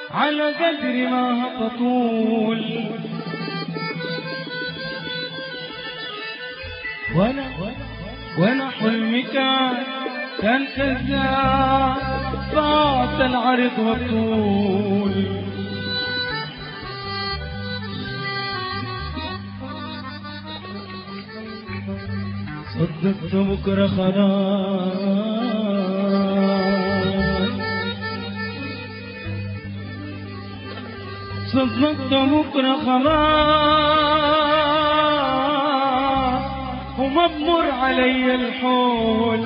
على قدر ما تطول وانا وانا حلمي كان كان كذاب فات العرض والطول صدقت بكرة خلاص صدقت بكرة خلاص ومضمر علي الحول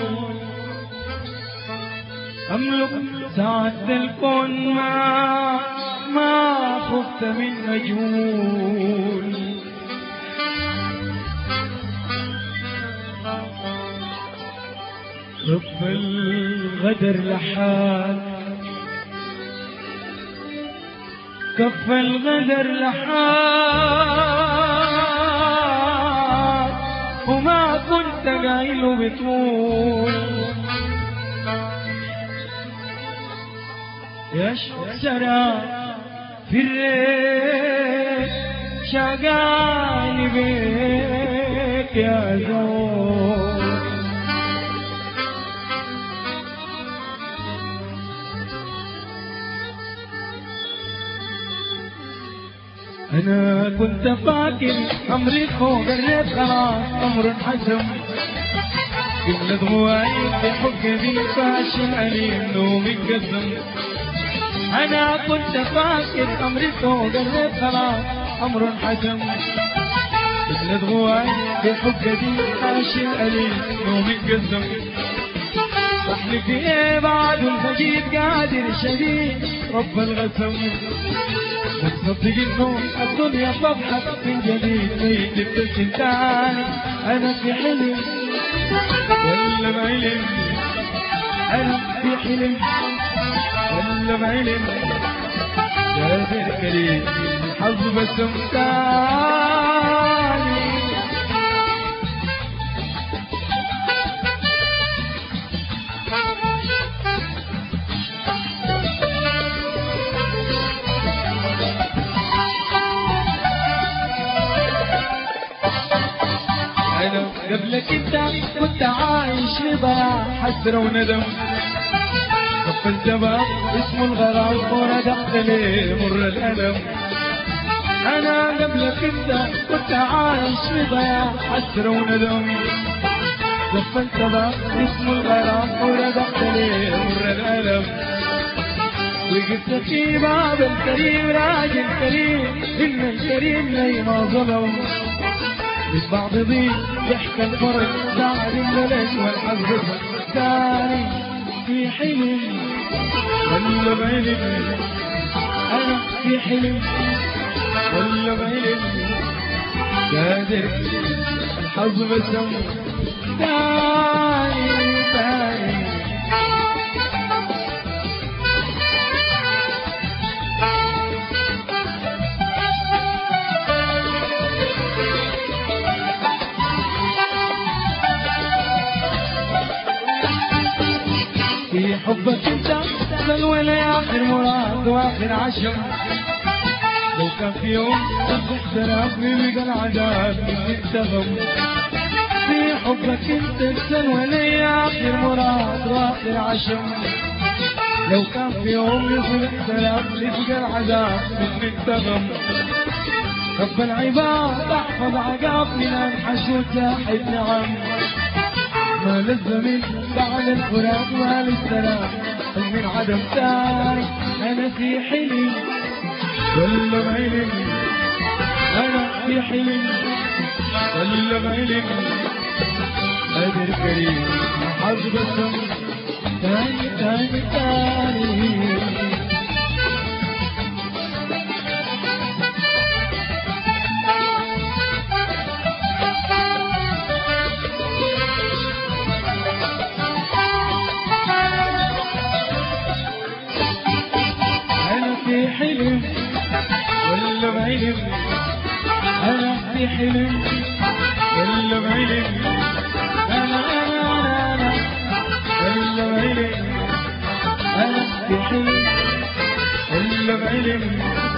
أملك سعادة الكون ما ما خفت من مجهول رب الغدر لحال كف الغدر لحال وما كنت قايل بتقول يا شجرة في الريح شقاني بيك يا زول أنا كنت فاكر أمري فوق الريت خلاص أمر حزم كل ضواي في حكمي فاشل أليم نومي قسم أنا كنت فاكر أمري فوق الريت خلاص أمر حزم كل ضواي في حكمي فاشل أليم نومي قسم واحلف ايه بعد الفجير قادر شديد رب الغسم تصدق انه الدنيا تضحك من جديد ميت تبتسم تاني انا في حلم ولا بعلم انا في حلم ولا بعلم يا ذي الكريم الحظ بسم تاني أنا قبلك أنت كنت عايش في ضياع حسرة وندم قفلت باب اسمه الغرام وردقت لي مر الألم أنا قبلك أنت كنت عايش في ضياع حسرة وندم قفلت باب اسمه الغرام وردقت لي مر الألم وقفت في باب الكريم راجل كريم إن الكريم لي ما ظلم البعض ضيق يحكى الفرق بعد الملك والحظ ثاني في حلم ولا بعلم انا في حلم ولا بعلم قادر الحظ بسم ثاني ثاني في حبك انت بل ولا اخر مراد واخر عشم لو كان في يوم تصبح سرابي بقى العذاب مني انتغم في حبك انت بل ولا اخر مراد واخر عشم لو كان في يوم يصبح سرابي بقى العذاب مني انتغم رب العباد احفظ عقاب من الحشود حيث نعم ما للزمن بعد الفراق ما للسلام من عدم تاني انا في حلم ولا بعلم انا في حلم ولا بعلم قدر كريم حظ بسم تاني تاني تاني أنا في حلم ولا بعلم أنا في حلم ولا بعلم أنا أنا أنا أنا ولا بعلم أنا في حلم ولا بعلم بعلم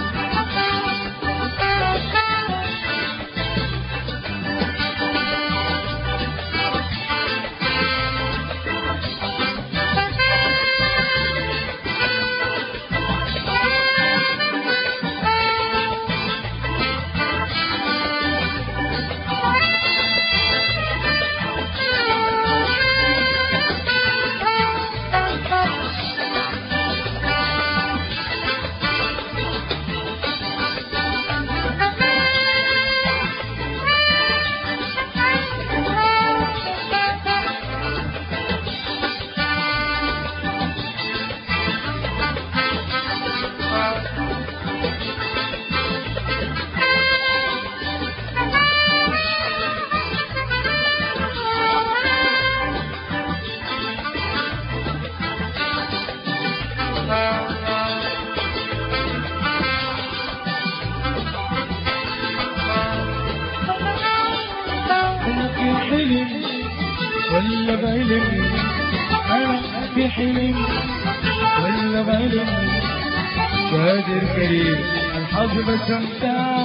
في حلم ولا بعلم أنا في حلم ولا بعلم قادر كريم الحظ بسمتها